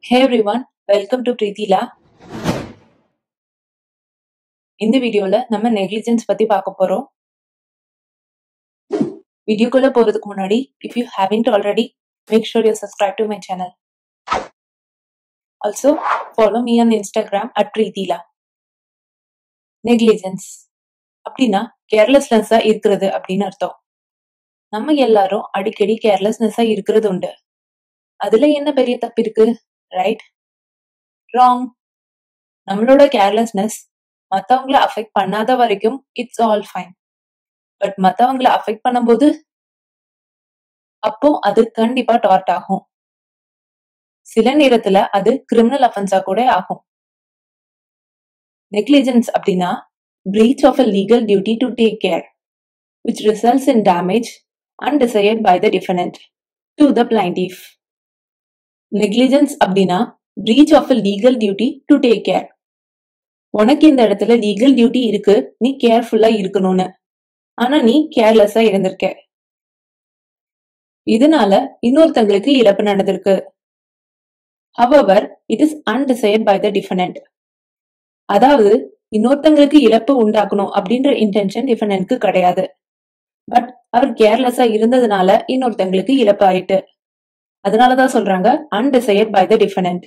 Hey everyone, welcome to Preeti Lab. இந்த வீடியோல நம்ம நெக்லிஜென்ஸ் பத்தி பார்க்க போறோம் வீடியோக்குள்ள போறதுக்கு முன்னாடி if you haven't already make sure you subscribe to my channel also follow me on Instagram at பிரீத்திலா நெக்லிஜென்ஸ் அப்படின்னா கேர்லெஸ்னஸா இருக்கிறது அப்படின்னு அர்த்தம் நம்ம எல்லாரும் அடிக்கடி கேர்லெஸ்னஸா இருக்கிறது உண்டு அதுல என்ன பெரிய தப்பு இருக்கு ரைட் ராங் நம்மளோட கேர்லெஸ்னஸ் மத்தவங்கள அஃபெக்ட் பண்ணாத வரைக்கும் இட்ஸ் ஆல் ஃபைன் பட் மத்தவங்கள அஃபெக்ட் பண்ணும்போது அப்போ அது கண்டிப்பா டார்ட் ஆகும் சில நேரத்துல அது கிரிமினல் அஃபென்ஸா கூட ஆகும் நெக்லிஜென்ஸ் அப்படின்னா breach of a legal duty to take care which results in damage undesired by the defendant to the plaintiff negligence அப்படின்னா breach of a legal duty to take care உனக்கு இந்த இடத்துல லீகல் டியூட்டி இருக்கு நீ கேர்ஃபுல்லா இருக்கணும்னு ஆனா நீ கேர்லெஸ்ஸா இருந்திருக்க இதனால இன்னொருத்தங்களுக்கு இழப்பு நடந்திருக்கு however it is anticipated by the defendant அதாவது இன்னொருத்தங்களுக்கு இழப்பு உண்டாக்கணும் அப்படின்ற இன்டென்ஷன் டிஃபனண்ட்க்கு கிடையாது பட் அவர் கேர்லெஸ்ஸா இருந்ததுனால இன்னொருத்தங்களுக்கு இழப்பு ஆயிட்டு அதனாலதான் சொல்றாங்க அன்டிசைட் பை த டிஃபனண்ட்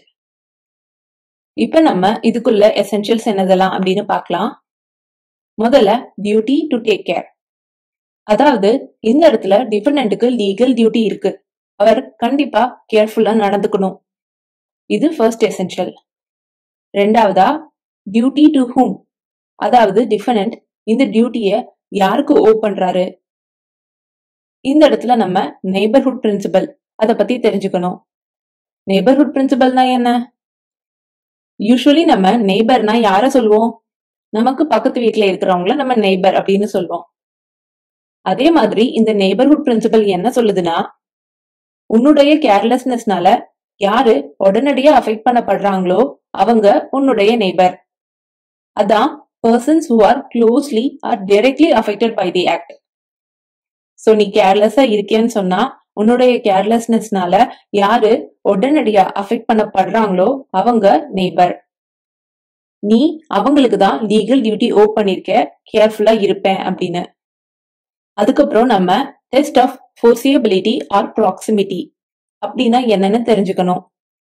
இப்ப நம்ம இதுக்குள்ள எசென்சியல்ஸ் என்னதெல்லாம் அப்படின்னு பார்க்கலாம் முதல்ல டியூட்டி டு டேக் கேர் அதாவது இந்த இடத்துல டிஃபனண்ட்டுக்கு லீகல் டியூட்டி இருக்கு அவர் கண்டிப்பா கேர்ஃபுல்லா நடந்துக்கணும் இது ஃபர்ஸ்ட் எசென்ஷியல் ரெண்டாவதா டியூட்டி டு ஹூம் அதாவது டிஃபனண்ட் இந்த டியூட்டிய யாருக்கு ஓ பண்றாரு இந்த இடத்துல நம்ம நெய்பர்ஹுட் பிரின்சிபல் அத பத்தி தெரிஞ்சுக்கணும் நெய்பர்ஹுட் பிரின்சிபல்னா என்ன யூஸ்வலி நம்ம நெய்பர்னா யார சொல்லுவோம் நமக்கு பக்கத்து வீட்ல இருக்கிறவங்கள நம்ம நெய்பர் அப்படின்னு சொல்லுவோம் அதே மாதிரி இந்த நெய்பர்ஹுட் பிரின்சிபல் என்ன சொல்லுதுன்னா உன்னுடைய கேர்லெஸ்னஸ்னால யாரு உடனடியா அஃபெக்ட் பண்ணப்படுறாங்களோ அவங்க உன்னுடைய நெய்பர் அதான் persons who are closely or directly affected by the act so நீ கேர்லெஸ்ஸா இருக்கேன்னு சொன்னா உன்னுடைய கேர்லெஸ்னஸ்னால யாரு உடனடியா அஃபெக்ட் பண்ணப்படுறாங்களோ அவங்க நெய்பர் நீ அவங்களுக்கு தான் லீகல் டியூட்டி ஓ பண்ணிருக்க கேர்ஃபுல்லா இருப்பேன் அப்படின்னு அதுக்கப்புறம் நம்ம test of foreseeability or proximity அப்படின்னா என்னன்னு தெரிஞ்சுக்கணும்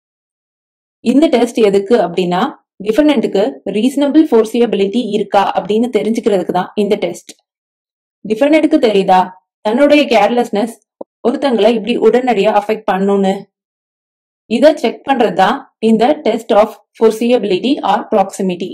இந்த டெஸ்ட் எதுக்கு அப்படின்னா டிஃபனண்ட்டுக்கு ரீசனபிள் ஃபோர்சியபிலிட்டி இருக்கா அப்படின்னு தெரிஞ்சுக்கிறதுக்கு தான் இந்த டெஸ்ட் டிஃபனண்ட்டுக்கு தெரியுதா தன்னுடைய கேர்லெஸ்னஸ் ஒருத்தங்களை இப்படி உடனடியா அஃபெக்ட் பண்ணுன்னு இத செக் பண்றதுதான் இந்த test of foreseeability or proximity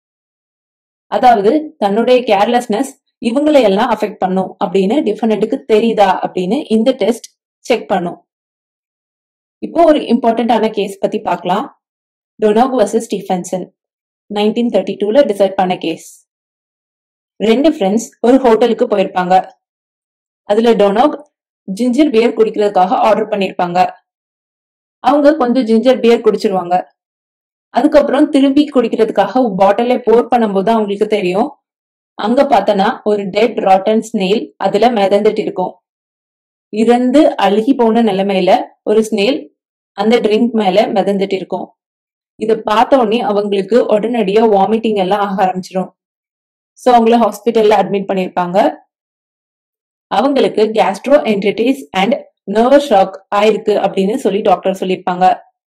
அதாவது தன்னுடைய கேர்லெஸ்னஸ் இவங்களை எல்லாம் அஃபெக்ட் பண்ணும் அப்படின்னு டிஃபனண்ட்டுக்கு தெரியுதா அப்படின்னு இந்த டெஸ்ட் செக் பண்ணும் இப்போ ஒரு இம்பார்ட்டன்டான கேஸ் பத்தி பார்க்கலாம் Donoghue versus Stevenson nineteen thirty டூல டிசைட் பண்ண கேஸ் ரெண்டு ஃப்ரெண்ட்ஸ் ஒரு ஹோட்டலுக்கு போயிருப்பாங்க அதுல டொனாக் ஜிஞ்சர் பியர் குடிக்கிறதுக்காக ஆர்டர் பண்ணிருப்பாங்க அவங்க கொஞ்சம் ஜிஞ்சர் பியர் குடிச்சிருவாங்க அதுக்கப்புறம் திரும்பி குடிக்கிறதுக்காக பாட்டில போர் பண்ணும்போது அவங்களுக்கு தெரியும் அங்க பார்த்தனா ஒரு டெட் ராட்டன் ஸ்னேல் அதுல மிதந்துட்டு இருக்கும் இறந்து அழுகி போன நிலைமையில ஒரு ஸ்னேல் அந்த ட்ரிங்க் மேல மிதந்துட்டு இருக்கும் இத பார்த்த உடனே அவங்களுக்கு உடனடியா வாமிட்டிங் எல்லாம் ஆக ஆரம்பிச்சிடும் சோ அவங்கள ஹாஸ்பிட்டல்ல அட்மிட் பண்ணிருப்பாங்க அவங்களுக்கு gastroenteritis and nervous shock ஆயிருக்கு அப்படின்னு சொல்லி டாக்டர் சொல்லியிருப்பாங்க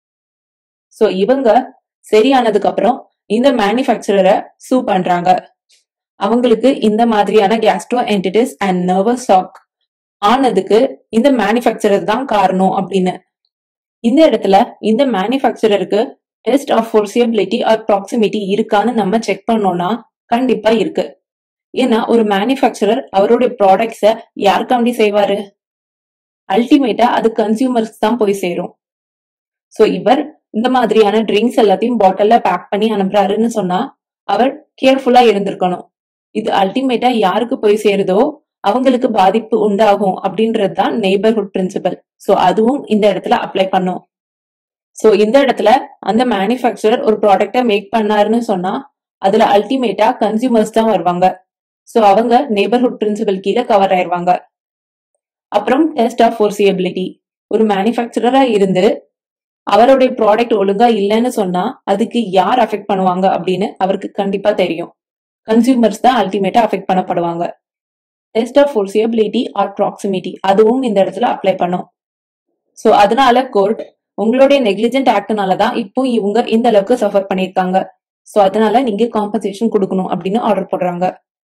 சோ இவங்க சரியானதுக்கு அப்புறம் இந்த மேனுஃபேக்சரரை சூ பண்றாங்க அவங்களுக்கு இந்த மாதிரியான gastroenteritis and nervous shock ஆனதுக்கு இந்த மேனுஃபேக்சரர் தான் காரணம் அப்படின்னு இந்த இடத்துல இந்த மேனுஃபேக்சரருக்கு test of foreseeability or proximity இருக்கான்னு நம்ம செக் பண்ணோம்னா கண்டிப்பா இருக்கு ஏன்னா ஒரு மேனுஃபேக்சரர் அவருடைய ப்ராடக்ட்ஸ யாருக்காண்டி செய்வாரு அல்டிமேட்டா அது கன்சியூமர்ஸ் தான் போய் சேரும் சோ இவர் இந்த மாதிரியான ட்ரிங்க்ஸ் எல்லாத்தையும் பாட்டில்ல பேக் பண்ணி அனுப்புறாருன்னு சொன்னா அவர் கேர்ஃபுல்லா இருந்திருக்கணும் இது அல்டிமேட்டா யாருக்கு போய் சேருதோ அவங்களுக்கு பாதிப்பு உண்டாகும் அப்படின்றது தான் நெய்பர்ஹுட் பிரின்சிபல் சோ அதுவும் இந்த இடத்துல அப்ளை பண்ணும் சோ இந்த இடத்துல அந்த மேனுஃபேக்சரர் ஒரு ப்ராடக்ட மேக் பண்ணாருன்னு சொன்னா அதுல அல்டிமேட்டா கன்சியூமர்ஸ் தான் வருவாங்க சோ அவங்க நெய்பர்ஹுட் பிரின்சிபல் கீழே கவர் ஆயிருவாங்க அப்புறம் டெஸ்ட் ஆஃப் ஃபோர்சியபிலிட்டி ஒரு மேனுஃபேக்சரரா இருந்து அவருடைய ப்ராடக்ட் ஒழுங்கா இல்லைன்னு சொன்னா அதுக்கு யார் அஃபெக்ட் பண்ணுவாங்க அப்படின்னு அவருக்கு கண்டிப்பா தெரியும் கன்சியூமர்ஸ் தான் அல்டிமேட்டா அஃபெக்ட் பண்ணப்படுவாங்க test of foreseeability or proximity அதுவும் இந்த இடத்துல அப்ளை பண்ணும் சோ அதனால கோர்ட் உங்களுடைய நெக்லிஜென்ட் ஆக்ட்னால தான் இப்போ இவங்க இந்த அளவுக்கு சஃபர் பண்ணிருக்காங்க சோ அதனால நீங்க காம்பன்சேஷன் கொடுக்கணும் அப்படின்னு ஆர்டர் போடுறாங்க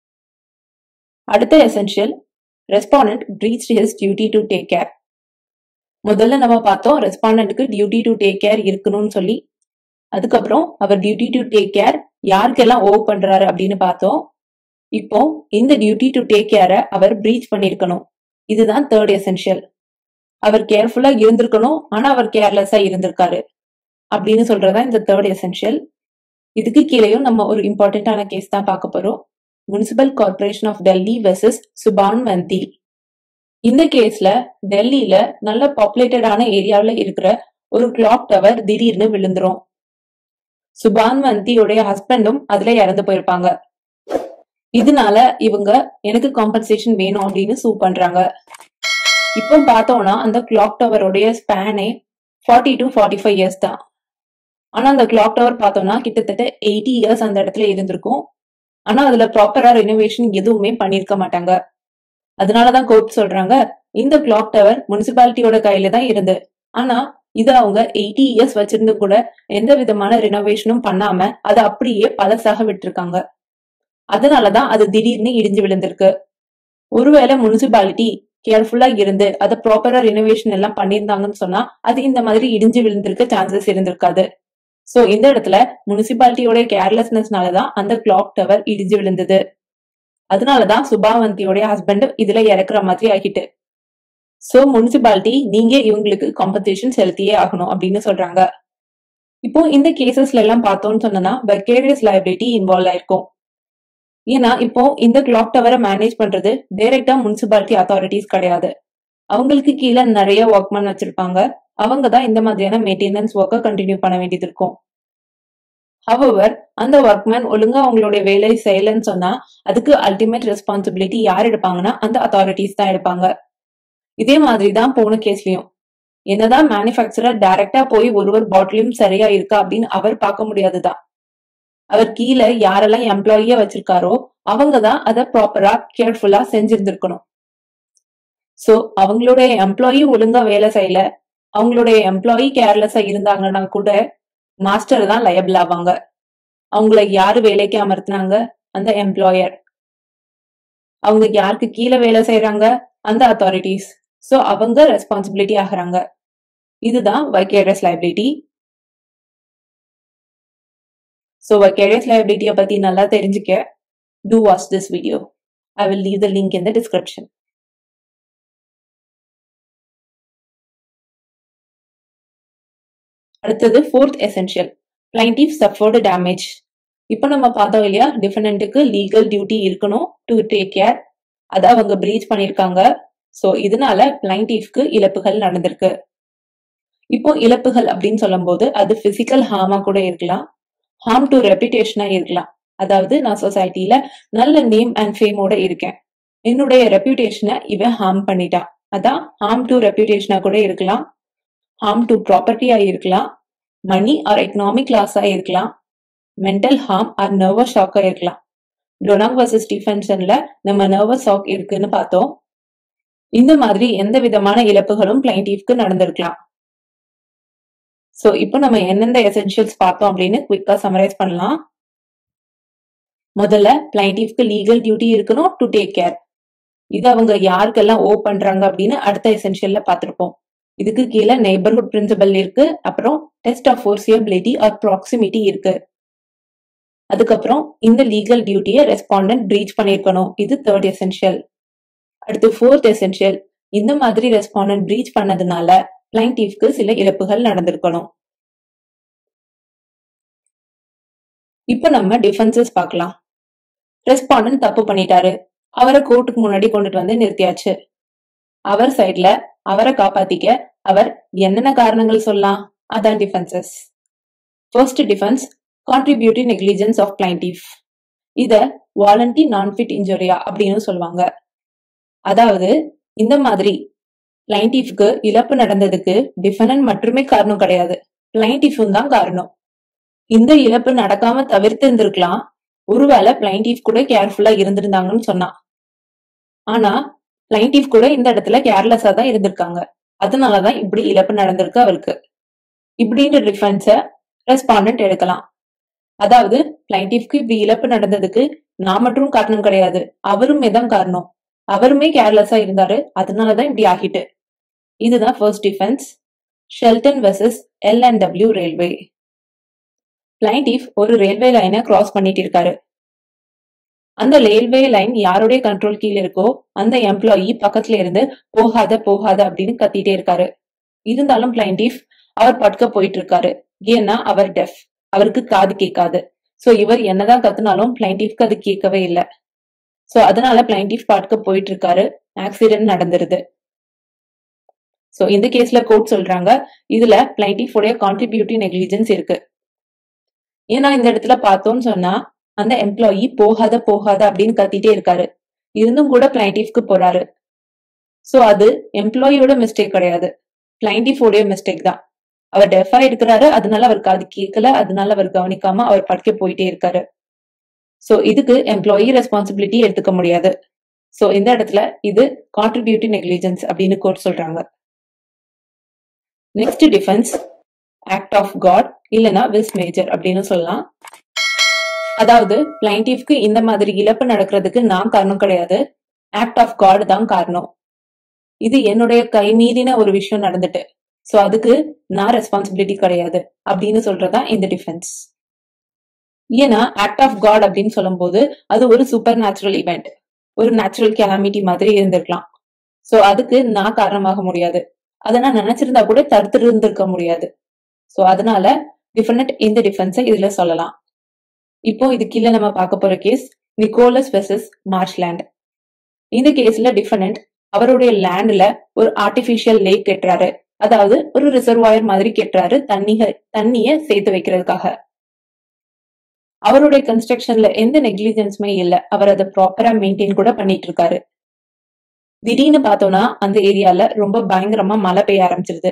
அடுத்த essential respondent breach his duty to take care முதல்ல நம்ம பார்த்தோம் ரெஸ்பாண்டன்ட்க்கு டியூட்டி டு டேக் கேர் இருக்கணும்னு சொல்லி அதுக்கப்புறம் அவர் டியூட்டி டு டேக் கேர் யாருக்கெல்லாம் ஓவ் பண்றாரு அப்படின்னு பார்த்தோம் இப்போ இந்த டியூட்டி டு டேக் கேரை அவர் பிரீச் பண்ணிருக்கணும் இதுதான் தேர்ட் எசென்ஷியல் அவர் கேர்ஃபுல்லா இருந்திருக்கணும் ஆனா அவர் கேர்லெஸ்ஸா இருந்திருக்காரு அப்படின்னு சொல்றதா இந்த தேர்ட் எசென்ஷியல் இதுக்கு கீழேயும் நம்ம ஒரு இம்பார்ட்டன்டான கேஸ் தான் பார்க்க போறோம் municipal corporation of Delhi versus Subhagwanti இந்த கேஸ்ல டெல்லியில நல்ல பாப்புலேட்டடான ஏரியாவுல இருக்கிற ஒரு கிளாக் டவர் திடீர்னு விழுந்துரும் சுபான் வந்தியோடைய ஹஸ்பண்டும் அதுல இறந்து போயிருப்பாங்க இதனால இவங்க எனக்கு காம்பன்சேஷன் வேணும் அப்படின்னு சூ பண்றாங்க இப்போ பார்த்தோம்னா அந்த கிளாக் டவருடைய ஸ்பேனே forty two forty five years தான் ஆனா அந்த கிளாக் டவர் பார்த்தோம்னா கிட்டத்தட்ட எயிட்டி இயர்ஸ் அந்த இடத்துல இருந்திருக்கும் ஆனா அதுல ப்ராப்பரா ரெனோவேஷன் எதுவுமே பண்ணிருக்க மாட்டாங்க அதனாலதான் கோர்ட் சொல்றாங்க இந்த கிளாக் டவர் முனிசிபாலிட்டியோட கையில தான் இருந்து ஆனா இது அவங்க எயிட்டி இயர்ஸ் வச்சிருந்து கூட எந்த விதமான ரெனோவேஷனும் பண்ணாம அதை அப்படியே பழசாக விட்டுருக்காங்க அதனாலதான் அது திடீர்னு இடிஞ்சு விழுந்திருக்கு ஒருவேளை முனிசிபாலிட்டி கேர்ஃபுல்லா இருந்து அதை ப்ராப்பரா ரெனோவேஷன் எல்லாம் பண்ணியிருந்தாங்கன்னு சொன்னா அது இந்த மாதிரி இடிஞ்சு விழுந்திருக்க சான்சஸ் இருந்திருக்காது சோ இந்த இடத்துல முனிசிபாலிட்டியோட கேர்லெஸ்னஸ்னாலதான் அந்த கிளாக் டவர் இடிஞ்சு விழுந்தது அதனாலதான் சுபாவந்தியோட ஹஸ்பண்ட் இதுல இறக்குற மாதிரி ஆகிட்டு சோ முனிசிபாலிட்டி நீங்க இவங்களுக்கு காம்பன்சேஷன் செலுத்தியே ஆகணும் அப்படின்னு சொல்றாங்க இப்போ இந்த கேசஸ்ல எல்லாம் பார்த்தோம்னு சொன்னா வெக்கேரியஸ் லைபிலிட்டி இன்வால்வ் ஆயிருக்கும் ஏன்னா இப்போ இந்த கிளாக் டவரை மேனேஜ் பண்றது டைரக்டா முனிசிபாலிட்டி அத்தாரிட்டிஸ் கிடையாது அவங்களுக்கு கீழே நிறைய ஒர்க்மேன் வச்சிருப்பாங்க அவங்க தான் இந்த மாதிரியான மெயின்டெனன்ஸ் ஒர்க்கை கண்டினியூ பண்ண வேண்டியது இருக்கும் ஹவவர் அந்த ஒர்க்மேன் ஒழுங்கா அவங்களுடைய வேலை செய்யலன்னு சொன்னா அதுக்கு அல்டிமேட் ரெஸ்பான்சிபிலிட்டி யார் எடுப்பாங்கன்னா அந்த அத்தாரிட்டிஸ் தான் எடுப்பாங்க இதே மாதிரி தான் போன கேஸ்லயும் என்னதான் மேனுஃபேக்சரர் டைரக்டா போய் ஒருவர் பாட்டிலும் சரியா இருக்கா அப்படின்னு அவர் பார்க்க முடியாதுதான் அவர் கீழே யாரெல்லாம் எம்ப்ளாயியா வச்சிருக்காரோ அவங்க தான் அதை ப்ராப்பரா கேர்ஃபுல்லா செஞ்சிருந்திருக்கணும் சோ அவங்களுடைய எம்ப்ளாயி ஒழுங்கா வேலை செய்யல அவங்களுடைய எம்ப்ளாயி கேர்லெஸ்ஸா இருந்தாங்கன்னா கூட மாஸ்டர் தான் லயபிள் ஆவாங்க அவங்கள யாரு வேலைக்கு அமர்த்தினாங்க அந்த எம்ப்ளாயர் அவங்க யாருக்கு கீழே வேலை செய்யறாங்க அந்த அத்தாரிட்டிஸ் சோ அவங்க ரெஸ்பான்சிபிலிட்டி ஆகுறாங்க இதுதான் வைக்கேரியஸ் லைபிலிட்டி ஸோ வைக்கேரியஸ் லைபிலிட்டியை பத்தி நல்லா தெரிஞ்சுக்க to watch this video I will leave the link in the description அடுத்தது fourth essential plaintiff suffered damage இப்போ நம்ம பார்த்தோம் இல்லையா டிஃபனண்ட்டுக்கு லீகல் டியூட்டி இருக்கணும் டு டேக் கேர் அதை அவங்க பிரீச் பண்ணியிருக்காங்க ஸோ இதனால பிளைண்டிவ்க்கு இழப்புகள் நடந்திருக்கு இப்போ இழப்புகள் அப்படின்னு சொல்லும்போது அது பிசிக்கல் ஹார்மா கூட இருக்கலாம் ஹார்ம் டு ரெப்புடேஷனா இருக்கலாம் அதாவது நான் சொசைட்டில நல்ல நேம் அண்ட் ஃபேமோட இருக்கேன் என்னுடைய ரெப்யூட்டேஷனை இவன் ஹார்ம் பண்ணிட்டான் அதான் ஹார்ம் டு ரெப்யூட்டேஷனா கூட இருக்கலாம் ஹார்ம் டு ப்ராப்பர்ட்டியா இருக்கலாம் மணி ஆர் எக்கனாமிக் லாஸா இருக்கலாம் மென்டல் ஹார்ம் ஆர் நர்வஸ் ஷாக்கா இருக்கலாம் டொனாக் வர்சஸ் டிஃபென்ஷன்ல நம்ம நர்வஸ் ஷாக் இருக்குன்னு பார்த்தோம் இந்த மாதிரி எந்த விதமான இழப்புகளும் பிளைண்டிவ்க்கு நடந்திருக்கலாம் சோ இப்போ நம்ம எந்தெந்த எசென்ஷியல்ஸ் பார்த்தோம் அப்படின்னு குவிக்கா சமரைஸ் பண்ணலாம் முதல்ல பிளைண்டிவ்க்கு லீகல் டியூட்டி இருக்கணும் டு டேக் கேர் இது அவங்க யாருக்கெல்லாம் ஓ பண்றாங்க அப்படின்னு அடுத்த எசென்ஷியல்ல பார்த்திருப்போம் இதுக்கு கீழே நெய்பர்ஹுட் பிரின்சிபல் இருக்கு அப்புறம் test of foreseeability or proximity இருக்கு அதுக்கப்புறம் இந்த லீகல் டியூட்டியை ரெஸ்பாண்டன்ட் பிரீச் பண்ணிருக்கணும் இது தேர்ட் எசென்ஷியல் அடுத்து ஃபோர்த் எசென்ஷியல் இந்த மாதிரி ரெஸ்பாண்டன்ட் பிரீச் பண்ணதுனால பிளைண்டிவ்க்கு சில இழப்புகள் நடந்திருக்கணும் இப்ப நம்ம டிஃபென்சஸ் பார்க்கலாம் ரெஸ்பாண்டன்ட் தப்பு பண்ணிட்டாரு அவரை கோர்ட்டுக்கு முன்னாடி கொண்டுட்டு வந்து நிறுத்தியாச்சு அவர் சைட்ல அவரை காப்பாத்திக்க அவர் என்னென்ன காரணங்கள் சொல்லலாம் அதான் defences first defence contributory negligence of plaintiff இத வாலண்டி நான் ஃபிட் இன்ஜுரியா அப்படின்னு சொல்லுவாங்க அதாவது இந்த மாதிரி பிளைண்டிஃப்க்கு இழப்பு நடந்ததுக்கு டிஃபனன்ட் மட்டுமே காரணம் கிடையாது பிளைண்டிஃபும் தான் காரணம் இந்த இழப்பு நடக்காம தவிர்த்து இருந்திருக்கலாம் ஒருவேளை பிளைண்டிஃப் கூட கேர்ஃபுல்லா இருந்திருந்தாங்கன்னு சொன்னா ஆனா பிளைண்டிஃப் கூட இந்த இடத்துல கேர்லெஸ்ஸா தான் இருந்திருக்காங்க அதனாலதான் இப்படி இழப்பு நடந்திருக்கு அவருக்கு இப்படின்ற டிஃபென்ஸ ரெஸ்பாண்டன்ட் எடுக்கலாம் அதாவது பிளைண்டிஃப்க்கு இப்படி இழப்பு நடந்ததுக்கு நான் மட்டும் காரணம் கிடையாது அவருமே தான் காரணம் அவருமே கேர்லெஸ்ஸா இருந்தாரு அதனாலதான் இப்படி ஆகிட்டு இதுதான் first defence Shelton versus L and W railway plaintiff ஒரு ரயில்வே லைனை கிராஸ் பண்ணிட்டு இருக்காரு அந்த ரயில்வே லைன் யாருடைய கண்ட்ரோல் கீழே இருக்கோ அந்த எம்ப்ளாயி பக்கத்துல இருந்து போகாத போகாத அப்படின்னு கத்திட்டே இருக்காரு இருந்தாலும் பிளைண்டிஃப் அவர் படுக்க போயிட்டு இருக்காரு ஏன்னா அவர் டெஃப் அவருக்கு காது கேட்காது சோ இவர் என்னதான் கத்துனாலும் பிளைண்டிஃப்க்கு அது கேட்கவே இல்லை சோ அதனால பிளைண்டிஃப் படுக்க போயிட்டு இருக்காரு ஆக்சிடென்ட் நடந்துருது சோ இந்த கேஸ்ல கோர்ட் சொல்றாங்க இதுல பிளைண்டிஃப் உடைய கான்ட்ரிபியூட்டிவ் நெக்லிஜென்ஸ் இருக்கு ஏன்னா இந்த இடத்துல பார்த்தோம்னு சொன்னா அந்த எம்ப்ளாயி போகாத போகாத அப்படின்னு கத்திட்டே இருக்காரு இருந்தும் கூட பிளைண்டிஃப்க்கு போறாரு சோ அது எம்ப்ளாயியோட மிஸ்டேக் கிடையாது பிளைண்டிஃப் உடைய மிஸ்டேக் தான் அவர் டெஃபா இருக்கிறாரு அதனால அவருக்கு அது கேட்கல அதனால அவர் கவனிக்காம அவர் படிக்க போயிட்டே இருக்காரு சோ இதுக்கு எம்ப்ளாயி ரெஸ்பான்சிபிலிட்டி எடுத்துக்க முடியாது சோ இந்த இடத்துல இது கான்ட்ரிபியூட்டிவ் நெக்லிஜென்ஸ் அப்படின்னு கோர்ட் சொல்றாங்க next defence act of God இல்லனா விஸ் மேஜர் அப்படின்னு சொல்லலாம் அதாவது பிளைண்டிஃப்க்கு இந்த மாதிரி இழப்பு நடக்கிறதுக்கு நான் காரணம் கிடையாது ஆக்ட் ஆஃப் காட் தான் காரணம் இது என்னுடைய கை மீறின ஒரு விஷயம் நடந்துட்டு சோ அதுக்கு நான் ரெஸ்பான்சிபிலிட்டி கிடையாது அப்படின்னு சொல்றதா இந்த டிஃபென்ஸ் ஏன்னா ஆக்ட் ஆஃப் காட் அப்படின்னு சொல்லும்போது அது ஒரு சூப்பர் நேச்சுரல் இவெண்ட் ஒரு நேச்சுரல் கெலாமிட்டி மாதிரி இருந்திருக்கலாம் சோ அதுக்கு நான் காரணமாக முடியாது அதை நான் நினைச்சிருந்தா கூட தடுத்து இருந்திருக்க முடியாது சோ அதனால டிஃபரெண்ட் இந்த டிஃபென்ஸை இதுல சொல்லலாம் இப்போ இது கீழே நம்ம பார்க்க போற கேஸ் நிக்கோலஸ் வெர்சஸ் மார்ஷ்லேண்ட் இந்த கேஸ்ல டிஃபரெண்ட் அவருடைய லேண்ட்ல ஒரு ஆர்டிபிஷியல் லேக் கட்டுறாரு அதாவது ஒரு ரிசர்வாயர் மாதிரி கெட்டுறாரு தண்ணிக தண்ணிய சேர்த்து வைக்கிறதுக்காக அவருடைய கன்ஸ்ட்ரக்ஷன்ல எந்த நெக்லிஜென்ஸுமே இல்ல அவர் அதை ப்ராப்பரா மெயின்டைன் கூட பண்ணிட்டு இருக்காரு திடீர்னு பார்த்தோம்னா அந்த ஏரியால ரொம்ப பயங்கரமா மழை பெய்ய ஆரம்பிச்சிருது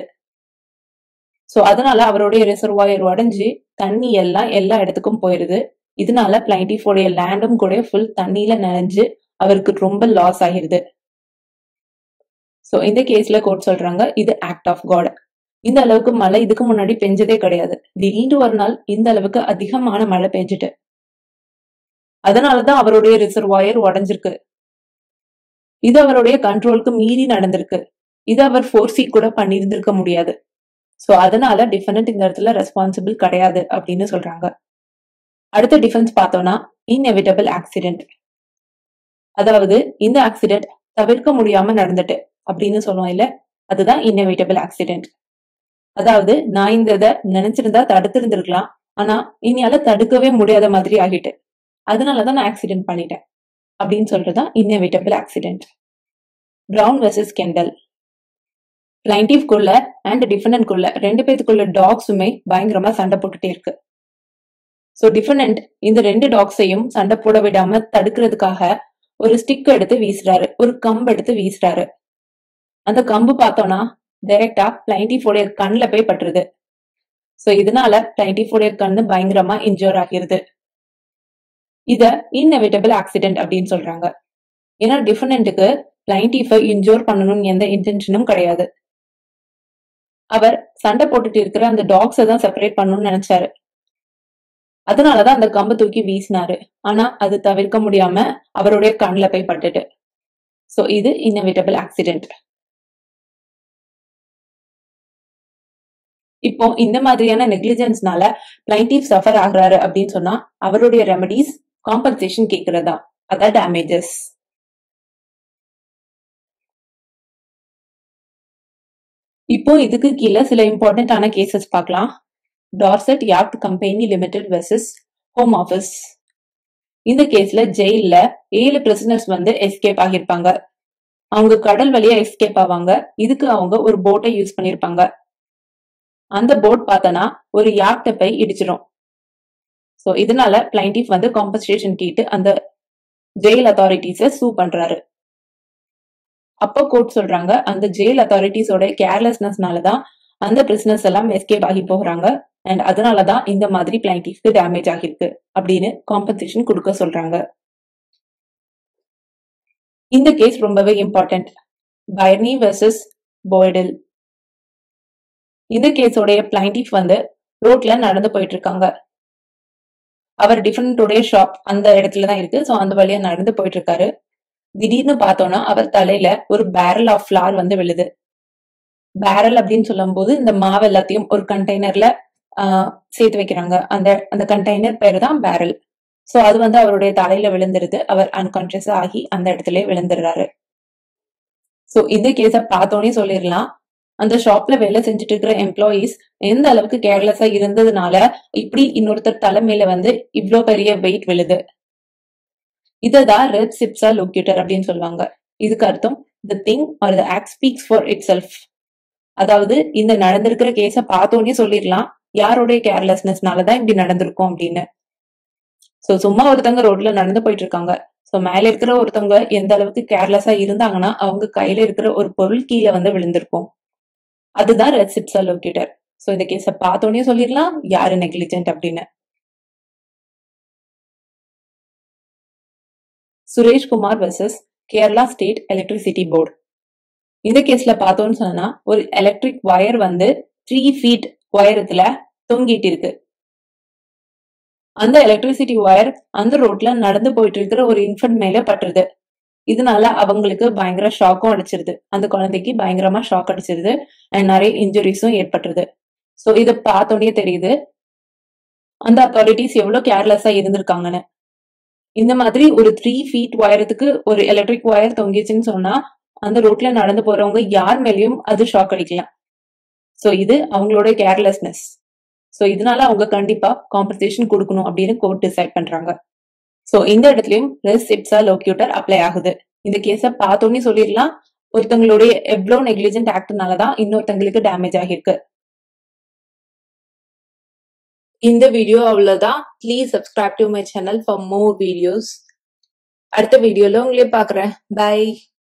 சோ அதனால அவருடைய ரிசர்வாயர் உடஞ்சு தண்ணி எல்லாம் எல்லா இடத்துக்கும் போயிருது இதனால பிளைண்டிஃபோடைய லேண்டும் கூட ஃபுல் தண்ணியில நனைஞ்சு அவருக்கு ரொம்ப லாஸ் ஆகிருது சோ இந்த கேஸ்ல கோர்ட் சொல்றாங்க இது ஆக்ட் ஆஃப் காட் இந்த அளவுக்கு மழை இதுக்கு முன்னாடி பெஞ்சதே கிடையாது திடீர்னு ஒரு நாள் இந்த அளவுக்கு அதிகமான மழை பெஞ்சிட்டு அதனாலதான் அவருடைய ரிசர்வாயர் உடஞ்சிருக்கு இது அவருடைய கண்ட்ரோலுக்கு மீறி நடந்திருக்கு இது அவர் ஃபோர்ஸி கூட பண்ணியிருந்திருக்க முடியாது சோ அதனால டிஃபெண்ட் இந்த இடத்துல ரெஸ்பான்சிபிள் கிடையாது அப்படின்னு சொல்றாங்க அடுத்த டிஃபென்ஸ் பார்த்தோம்னா இன்எவிட்டபிள் ஆக்சிடென்ட் அதாவது இந்த ஆக்சிடென்ட் தவிர்க்க முடியாம நடந்துட்டு அப்படின்னு சொல்லுவோம் இல்ல அதுதான் இன்எவிட்டபிள் ஆக்சிடென்ட் அதாவது நான் இந்த இதை நினைச்சிருந்தா தடுத்து இருந்திருக்கலாம் ஆனா இனியால தடுக்கவே முடியாத மாதிரி ஆகிட்டு அதனாலதான் நான் ஆக்சிடென்ட் பண்ணிட்டேன் அப்படின்னு சொல்றதுதான் inevitable accident Brown versus Kendall பிளைண்டிவ்குள்ள அண்ட் டிஃபனன்ட்குள்ள ரெண்டு பேத்துக்குள்ள டாக்ஸுமே பயங்கரமா சண்டை போட்டுட்டே இருக்கு சோ டிஃபனன்ட் இந்த ரெண்டு டாக்ஸையும் சண்டை போட விடாம தடுக்கிறதுக்காக ஒரு ஸ்டிக் எடுத்து வீசுறாரு ஒரு கம்பு எடுத்து வீசுறாரு அந்த கம்பு பார்த்தோம்னா டைரக்டா பிளைண்டிஃபோடைய கண்ணுல போய் பட்டுருது சோ இதனால பிளைண்டிஃபோடைய கண்ணு பயங்கரமா இன்ஜோர் ஆகிருது இத இன்எவிட்டபிள் ஆக்சிடென்ட் அப்படின்னு சொல்றாங்க ஏன்னா டிஃபனண்ட்டுக்கு பிளைண்டிஃபை இன்ஜோர் பண்ணணும்னு எந்த இன்டென்ஷனும் கிடையாது அவர் சண்டை போட்டுட்டு இருக்கிற அந்த டாக்ஸை தான் செப்பரேட் பண்ணணும்னு நினைச்சாரு அதனாலதான் அந்த கம்பை தூக்கி வீசினாரு ஆனா அது தவிர்க்க முடியாம அவருடைய கண்ணில் போய் பட்டுட்டு சோ இது இன்னவிட்டபிள் ஆக்சிடென்ட் இப்போ இந்த மாதிரியான நெக்லிஜென்ஸ்னால பிளைண்டிவ் சஃபர் ஆகுறாரு அப்படின்னு சொன்னா அவருடைய ரெமடிஸ் காம்பன்சேஷன் கேட்கறதா அதான் டேமேஜஸ் இப்போ இதுக்கு கீழே சில இம்பார்ட்டன்டான கேசஸ் பார்க்கலாம் Dorset yacht company limited versus home office இந்த கேஸ்ல ஜெயில ஏழு பிரிசனர்ஸ் வந்து எஸ்கேப் ஆகியிருப்பாங்க அவங்க கடல் வழியா எஸ்கேப் ஆவாங்க இதுக்கு அவங்க ஒரு போட்டை யூஸ் பண்ணிருப்பாங்க அந்த போட் பார்த்தனா ஒரு யாக்ட போய் இடிச்சிடும் சோ இதனால பிளைண்டிஃப் வந்து காம்பன்சேஷன் கேட்டு அந்த ஜெயில் அத்தாரிட்டிஸ சூ பண்றாரு அப்போ கோர்ட் சொல்றாங்க அந்த ஜெயில் அத்தாரிட்டிஸோட கேர்லெஸ்னஸ்னால தான் அந்த பிரிசனர்ஸ் எல்லாம் எஸ்கேப் ஆகி போகிறாங்க அண்ட் அதனாலதான் இந்த மாதிரி பிளைண்டிஃப்க்கு டேமேஜ் ஆகிருக்கு அப்படின்னு காம்பன்சேஷன் கொடுக்க சொல்றாங்க இந்த கேஸ் ரொம்பவே இம்பார்ட்டன்ட் பைர்னி வெர்சஸ் போய்டில் இந்த கேஸோடைய பிளைண்டிஃப் வந்து ரோட்ல நடந்து போயிட்டு இருக்காங்க அவர் டிஃபரெண்டோடைய ஷாப் அந்த இடத்துல தான் இருக்கு ஸோ அந்த வழியா நடந்து போயிட்டு இருக்காரு திடீர்னு பார்த்தோம்னா அவர் தலையில ஒரு பேரல் ஆஃப் ஃபிளார் வந்து விழுது பேரல் அப்படின்னு சொல்லும் போது இந்த மாவு எல்லாத்தையும் ஒரு கண்டெய்னர்ல சேர்த்து வைக்கிறாங்க அந்த அந்த கண்டெய்னர் பேரு தான் பேரல் ஸோ அது வந்து அவருடைய தலையில விழுந்துருது அவர் அன்கான்சியஸ் ஆகி அந்த இடத்துல விழுந்துடுறாரு ஸோ இந்த கேஸை பார்த்தோன்னே சொல்லிடலாம் அந்த ஷாப்ல வேலை செஞ்சுட்டு இருக்கிற எம்ப்ளாயீஸ் எந்த அளவுக்கு கேர்லெஸ்ஸா இருந்ததுனால இப்படி இன்னொருத்தர் தலைமையில வந்து இவ்ளோ பெரிய வெயிட் விழுது இததான் ரெட் சிப்ஸா லொக்யூட்டர் அப்படின்னு சொல்லுவாங்க இதுக்கு அர்த்தம் the thing or the act speaks for itself அதாவது இந்த நடந்திருக்கிற கேஸ பார்த்தோன்னே சொல்லிடலாம் யாருடைய கேர்லெஸ்னஸ்னாலதான் இப்படி நடந்திருக்கும் அப்படின்னு சோ சும்மா ஒருத்தவங்க ரோட்ல நடந்து போயிட்டு இருக்காங்க சோ மேல இருக்கிற ஒருத்தவங்க எந்த அளவுக்கு கேர்லெஸ்ஸா இருந்தாங்கன்னா அவங்க கையில இருக்கிற ஒரு பொருள் கீழே வந்து விழுந்திருக்கும் அதுதான் ரெட் சிப்ஸா லொக்கேட்டர் சோ இந்த கேஸ பார்த்தோன்னே சொல்லிடலாம் யாரு நெக்லிஜென்ட் அப்படின்னு Suresh Kumar versus Kerala state electricity board இந்த கேஸ்ல பார்த்தோம்னு சொன்னா ஒரு எலக்ட்ரிக் வயர் வந்து த்ரீ ஃபீட் உயரத்துல தொங்கிட்டு இருக்கு அந்த எலக்ட்ரிசிட்டி ஒயர் அந்த ரோட்ல நடந்து போயிட்டு இருக்கிற ஒரு இன்ஃபன்ட் மேல பட்டுருது இதனால அவங்களுக்கு பயங்கர ஷாக்கும் அடிச்சிருது அந்த குழந்தைக்கு பயங்கரமா ஷாக் அடிச்சிருது அண்ட் நிறைய இன்ஜுரிஸும் ஏற்பட்டுருது ஸோ இதை பார்த்தோடனே தெரியுது அந்த அத்தாரிட்டிஸ் எவ்வளவு கேர்லெஸ்ஸா இருந்திருக்காங்கன்னு இந்த மாதிரி ஒரு த்ரீ ஃபீட் ஒயரத்துக்கு ஒரு எலக்ட்ரிக் ஒயர் தொங்கிச்சுன்னு சொன்னா அந்த ரோட்ல நடந்து போறவங்க யார் மேலேயும் அது ஷாக் அடிக்கலாம் ஸோ இது அவங்களோட கேர்லெஸ்னஸ் ஸோ இதனால அவங்க கண்டிப்பா காம்பன்சேஷன் கொடுக்கணும் அப்படின்னு கோர்ட் டிசைட் பண்றாங்க ஸோ இந்த இடத்துலயும் ரெஸ் இப்சா லோக்யூட்டர் அப்ளை ஆகுது இந்த கேஸை பார்த்தோன்னே சொல்லிடலாம் ஒருத்தங்களுடைய எவ்வளோ நெக்லிஜென்ட் ஆக்ட்னால தான் இன்னொருத்தங்களுக்கு டேமேஜ் ஆகிருக்கு இந்த வீடியோ அவ்வளவுதான் please subscribe to my channel for more videos அடுத்த வீடியோல உங்களே பாக்குறேன் பை